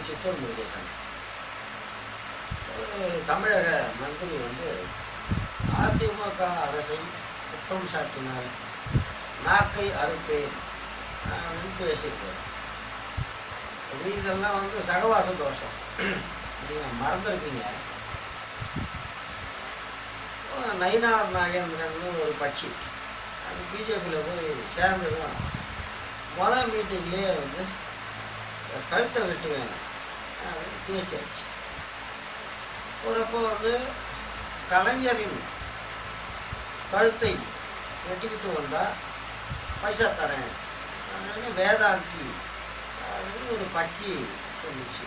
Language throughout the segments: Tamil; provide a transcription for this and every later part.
சித்தூர் முருகேசன் ஒரு தமிழக மந்திரி வந்து அதிமுக அரசை குற்றம் சாட்டினால் நாக்கை அறுப்பேன் அப்படின்னு பேசியிருக்காரு இது இதெல்லாம் வந்து சகவாச தோஷம் நீங்கள் மறந்துருப்பீங்க நயினார் நாகேந்திரன் ஒரு கட்சி அது பிஜேபியில் போய் சேர்ந்ததும் மொதல் மீட்டிங்லேயே வந்து கழுத்தை வெட்டுவேன் அப்படின்னு பேசியாச்சு போகிறப்போ வந்து கலைஞரின் கழுத்தை வெட்டிக்கிட்டு வந்தால் பைசா தரேன் அப்படின்னு வேதாந்தி அப்படின்னு ஒரு பக்கி சொல்லிச்சு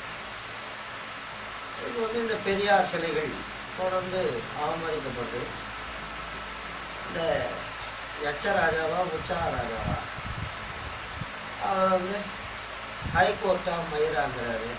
இது வந்து இந்த பெரியார் சிலைகள் தொடர்ந்து அவமதிக்கப்பட்டு இந்த எச்ச ராஜாவா உற்சாக ராஜாவா அவர் வந்து ஹைகோர்ட் ஆஃப் மயிராங்கிறாரு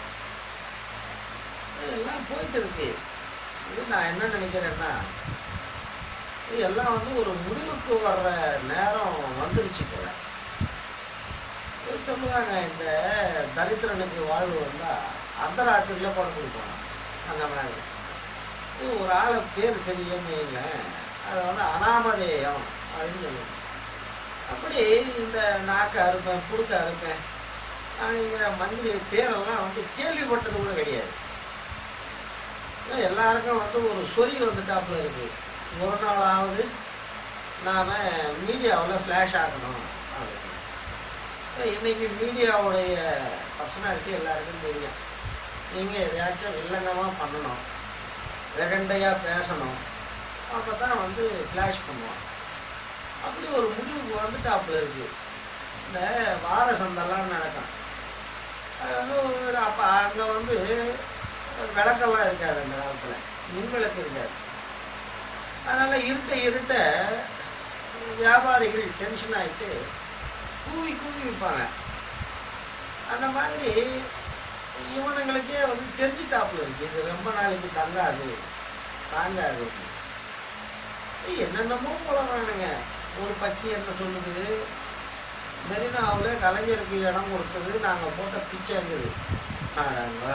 இதெல்லாம் போயிட்டு இருக்கு இது நான் என்ன நினைக்கிறேன்னா இது எல்லாம் வந்து ஒரு முடிவுக்கு வர்ற நேரம் வந்துருச்சு போல இவரு சொல்லுவாங்க இந்த தரித்திரனுக்கு வாழ்வு வந்தால் அர்த்தராத்திரியில் படம் கொடுப்பாங்க அந்த மாதிரி இது ஒரு ஆளை பேர் தெரியும்னு வைங்களேன் அதை வந்து அனாமதேயம் அப்படின்னு சொல்லுவாங்க அப்படி இந்த நாக்கை அறுப்பேன் புடுக்க அறுப்பேன் அப்படிங்கிற மந்திரி பேரெல்லாம் வந்து கேள்விப்பட்டது கூட கிடையாது ஏன்னா எல்லாருக்கும் வந்து ஒரு சொறி வந்துட்டாப்புல இருக்கு ஒரு நாளாவது நாம் மீடியாவில் ஃப்ளாஷ் ஆகணும் அப்படின்னு இன்னைக்கு மீடியாவுடைய பர்சனாலிட்டி எல்லாருக்கும் தெரியும் நீங்கள் எதையாச்சும் வில்லங்கமாக பண்ணணும் வெகண்டையாக பேசணும் அப்போ தான் வந்து ஃப்ளாஷ் பண்ணுவோம் அப்படி ஒரு முடிவுக்கு வந்துட்டாப்புல இருக்கு இந்த வார சந்தெல்லாம் நடக்கும் அது வந்து ஒரு அப்போ அங்கே வந்து விளக்கெல்லாம் இருக்காது அந்த காலத்தில் மின் விளக்கு இருக்காது அதனால் இருட்ட இருட்ட வியாபாரிகள் டென்ஷன் ஆகிட்டு கூவி கூவி விற்பாங்க அந்த மாதிரி இவனுங்களுக்கே வந்து தெரிஞ்சுட்டாப்புல இருக்கு இது ரொம்ப நாளைக்கு தங்காது தாங்காது ஏய், என்னென்னமோ போலறானுங்க ஒரு பக்கி என்ன சொல்லுது மெரினாவில் கலைஞருக்கு இடம் கொடுத்தது நாங்கள் போட்ட பிச்சைங்குது ஆடாங்க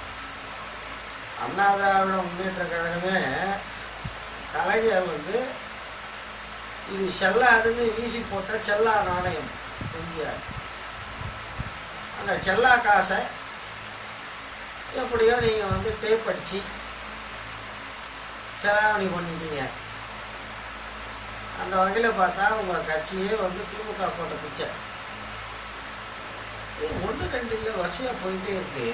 அண்ணா திராவிட முன்னேற்ற கழகமே கலைஞர் வந்து இது செல்லாதுன்னு வீசி போட்ட செல்லா நாணயம் எம்ஜிஆர் அந்த செல்லா காசை எப்படியோ நீங்கள் வந்து டேப் அடிச்சு செலாவணி பண்ணிட்டீங்க அந்த வகையில் பார்த்தா உங்கள் கட்சியே வந்து திமுக போட்ட பிச்சை இது ஒன்று ரெண்டு இல்லை வரிசையாக போயிட்டே இருக்கு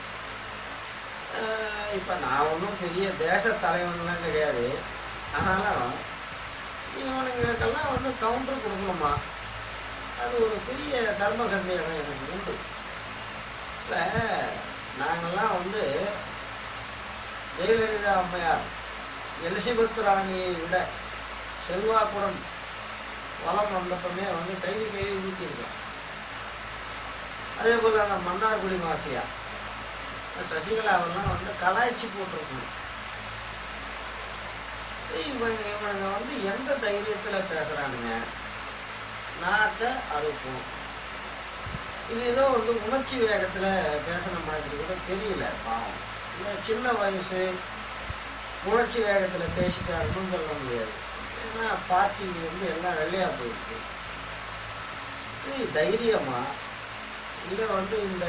இப்போ நான் ஒன்றும் பெரிய தேச தலைவன்லாம் கிடையாது ஆனாலும் இவனுங்களுக்கெல்லாம் வந்து கவுண்டர் கொடுக்கணுமா அது ஒரு பெரிய தர்ம சந்தேகம் எனக்கு உண்டு இப்போ நாங்கள்லாம் வந்து ஜெயலலிதா அம்மையார் எலிசபெத் ராணியை விட செல்வாக்குடன் வளம் வந்தப்பமே வந்து கைவி கைவி ஊற்றிருக்கோம் அதே போல் அந்த மன்னார்குடி மாஃபியா சசிகலாவெல்லாம் வந்து கலாய்ச்சி போட்டிருக்கணும் இவங்க இவனுங்க வந்து எந்த தைரியத்தில் பேசுகிறானுங்க நாக்க அறுப்போம் இது ஏதோ வந்து உணர்ச்சி வேகத்தில் பேசுன மாதிரி கூட தெரியல பாவம் இல்லை சின்ன வயசு உணர்ச்சி வேகத்தில் பேசிட்டாருன்னு சொல்ல முடியாது ஏன்னா பார்ட்டி வந்து எல்லாம் வெள்ளையாக போயிருக்கு இது தைரியமா இல்லை வந்து இந்த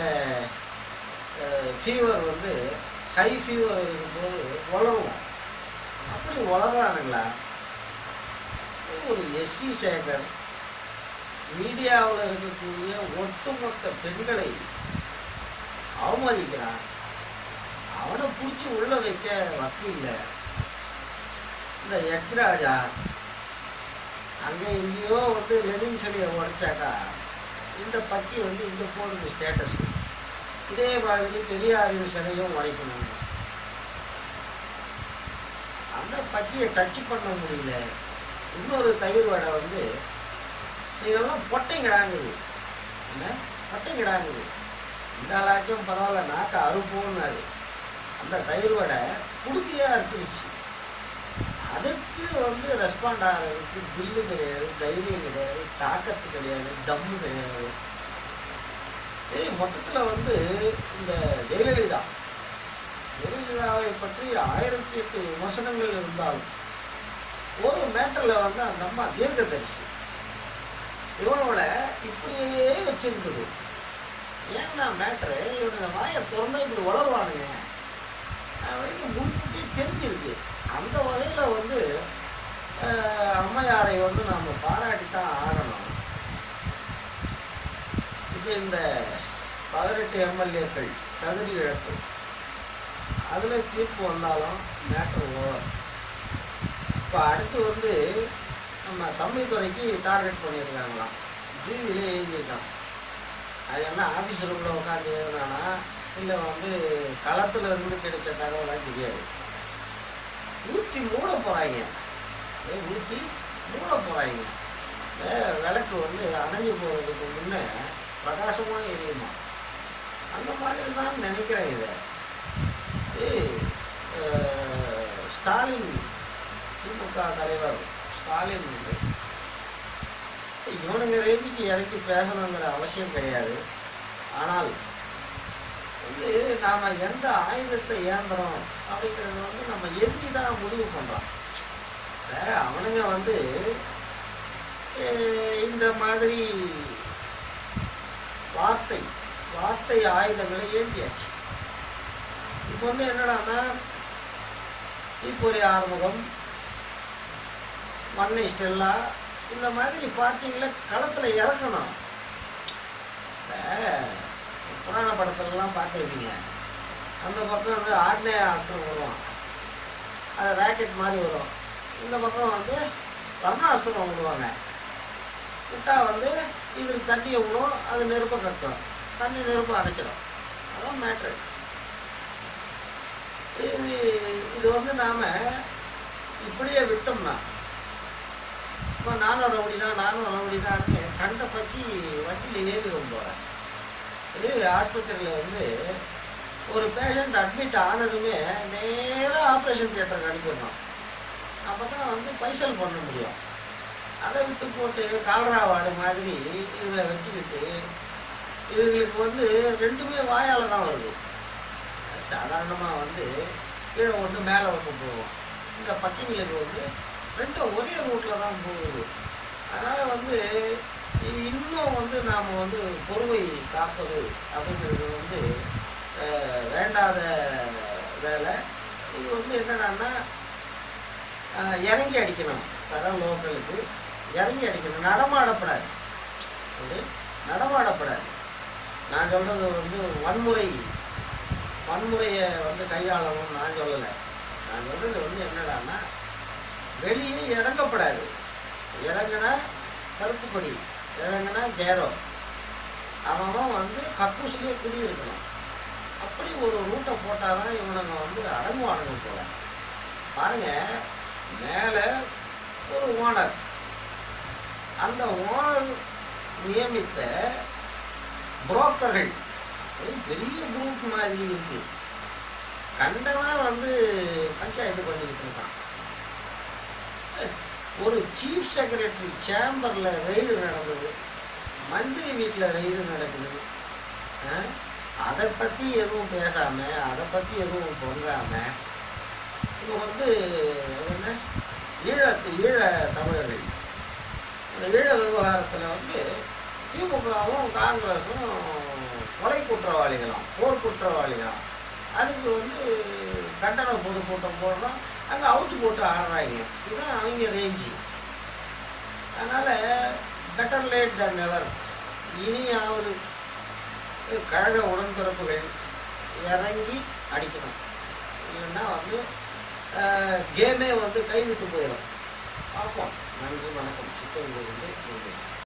ஃபீவர் வந்து ஹை ஃபீவர் இருக்கும்போது உழவும் அப்படி உளறானுங்களா ஒரு எஸ்வி சேகர் மீடியாவில் இருக்கக்கூடிய ஒட்டுமொத்த பெண்களை அவமதிக்கிறான் அவனை பிடிச்சி உள்ள வைக்க வக்கீல்ல இந்த எச் ராஜா அங்கே எங்கேயோ வந்து லெனின் சிலையை உடைச்சாக்கா இந்த பக்கி வந்து இங்கே போடுது ஸ்டேட்டஸ் இதே மாதிரி பெரியாரின் சிலையும் உடைக்கணும் அந்த பக்கியை டச் பண்ண முடியல இன்னொரு தயிர் வடை வந்து இதெல்லாம் பொட்டைங்கிறாங்குது என்ன பொட்டைங்கிறாங்குது இந்த ஆளாச்சும் பரவாயில்ல நாக்க அறுப்போம்னாரு அந்த தயிர் வடை குடுக்கையா அறுத்துருச்சு அதுக்கு வந்து ரெஸ்பாண்ட் ஆகிறதுக்கு தில்லு கிடையாது தைரியம் கிடையாது தாக்கத்து கிடையாது தம்மு கிடையாது ஏய் மொத்தத்தில் வந்து இந்த ஜெயலலிதா ஜெயலலிதாவை பற்றி ஆயிரத்தி எட்டு விமர்சனங்கள் இருந்தாலும் ஒரு மேட்டரில் வந்து அந்த அம்மா தீர்க்கதரிசி இவனோட இப்படியே வச்சிருந்தது ஏன்னா மேட்ரு இவனுங்க வாயை திறந்தா இப்படி வளருவானுங்க அப்படின்னு முன்கூட்டியே தெரிஞ்சிருக்கு அந்த வகையில் வந்து அஹ், அம்மையாரை வந்து நாம் பாராட்டி தான் ஆகணும் இப்போ இந்த பதினெட்டு எம்எல்ஏக்கள் தகுதி இழப்பு அதில் தீர்ப்பு வந்தாலும் மேட்ரு ஓவர் இப்போ அடுத்து வந்து நம்ம தமிழ் துறைக்கு டார்கெட் பண்ணியிருக்காங்களாம் ஜூவிலே எழுதியிருக்கான் அது என்ன ஆஃபீஸ் ரூமில் உட்காந்து எழுதுனானா இல்லை வந்து களத்துல இருந்து கிடைச்ச தகவலாம் தெரியாது ஊற்றி மூட போகிறாங்க ஊற்றி மூட போகிறாங்க விளக்கு வந்து அணைஞ்சு போகிறதுக்கு முன்னே பிரகாசமாக எரியுமா அந்த மாதிரி தான் நினைக்கிறேன் இதை ஏய், அஹ், ஸ்டாலின் திமுக தலைவர் ஸ்டாலின் வந்து இவனுங்க ரேஞ்சுக்கு இறக்கி பேசணுங்கிற அவசியம் கிடையாது ஆனால் வந்து நாம் எந்த ஆயுதத்தை ஏந்துறோம் அப்படிங்கிறத வந்து நம்ம எதிரி தான் முடிவு பண்ணுறோம் அவனுங்க வந்து அஹ், இந்த மாதிரி வார்த்தை வார்த்தை ஆயுதங்களை ஏந்தியாச்சு இப்போ வந்து என்னடான்னா தீப்பொறி ஆறுமுகம் மண்ணை ஸ்டெல்லா இந்த மாதிரி பார்ட்டிங்களை களத்தில் இறக்கணும் இப்போ புராண படத்துலலாம் பார்த்துருப்பீங்க அந்த பக்கம் வந்து ஆக்னேய அஸ்திரம் வரும் அது ராக்கெட் மாதிரி வரும் இந்த பக்கம் வந்து வர்ணாஸ்திரம் விடுவாங்க விட்டா வந்து இதில் தண்ணியை விடும் அது நெருப்பை கக்கும் தண்ணி நெருப்பை அடைச்சிடும் அதான் மேட்ரு இது இது வந்து நாம் இப்படியே விட்டோம்னா இப்போ நானும் ரவுடி தான் நானும் ரவுடி தான் கண்டை பற்றி வண்டியில் ஏறி போகிறேன் இது ஆஸ்பத்திரியில் வந்து ஒரு பேஷண்ட் அட்மிட் ஆனதுமே நேராக ஆப்ரேஷன் தியேட்டருக்கு அனுப்பிடணும் அப்போ தான் வந்து பைசல் பண்ண முடியும் அதை விட்டு போட்டு கால்ரா வார்டு மாதிரி இதில் வச்சுக்கிட்டு இதுங்களுக்கு வந்து ரெண்டுமே வாயால் தான் வருது சாதாரணமாக வந்து கீழே ஒன்று மேலே ஒன்று போகும் இந்த பக்கிங்களுக்கு வந்து ரெண்டும் ஒரே ரூட்டில் தான் போகுது அதனால் வந்து இன்னும் வந்து நாம் வந்து பொறுமை காப்பது அப்படிங்கிறது வந்து அஹ், வேண்டாத வேலை இது வந்து என்னடான்னா அஹ், இறங்கி அடிக்கணும் தர லோக்கலுக்கு இறங்கி அடிக்கணும் நடமாடப்படாது அது நடமாடப்படாது நான் சொல்கிறது வந்து வன்முறை வன்முறையை வந்து கையாளணும்னு நான் சொல்லலை நான் சொல்கிறது வந்து என்னடான்னா வெளியே இறங்கப்படாது இறங்குனா கருப்பு கொடி இறங்குனா கேரோ அவன் வந்து கக்கூசிலே குடி இருக்கணும் அப்படி ஒரு ரூட்டை போட்டால் தான் இவனுங்க வந்து அடங்குவானுங்க போல பாருங்க மேலே ஒரு ஓனர் அந்த ஓனர் நியமித்த புரோக்கர்கள் ஒரு பெரிய குரூப் மாதிரி இருக்கு கண்டவன் வந்து பஞ்சாயத்து பண்ணிக்கிட்டு இருக்கான் ஒரு சீஃப் செக்ரட்டரி சேம்பரில் ரெய்டு நடந்தது மந்திரி வீட்டில் ரெய்டு நடக்குது அஹ், அதை பற்றி எதுவும் பேசாமல் அதை பற்றி எதுவும் பொங்காமல் இப்போ வந்து என்ன ஈழத்து ஈழ தமிழர்கள் அந்த ஈழ விவகாரத்தில் வந்து திமுகவும் காங்கிரஸும் கொலை குற்றவாளிகளும் போர் குற்றவாளிகளும் அதுக்கு வந்து கண்டன பொதுக்கூட்டம் போடுறோம் அங்கே அவுத்து போட்டு ஆடுறாங்க இதுதான் அவங்க ரேஞ்சு அதனால் பெட்டர் லேட் than நெவர் இனியாவது கழக உடன்பிறப்புகள் இறங்கி அடிக்கணும் இல்லைன்னா வந்து கேமே வந்து கைவிட்டு போயிடும் பார்ப்போம் நன்றி வணக்கம் சித்தூரிலிருந்து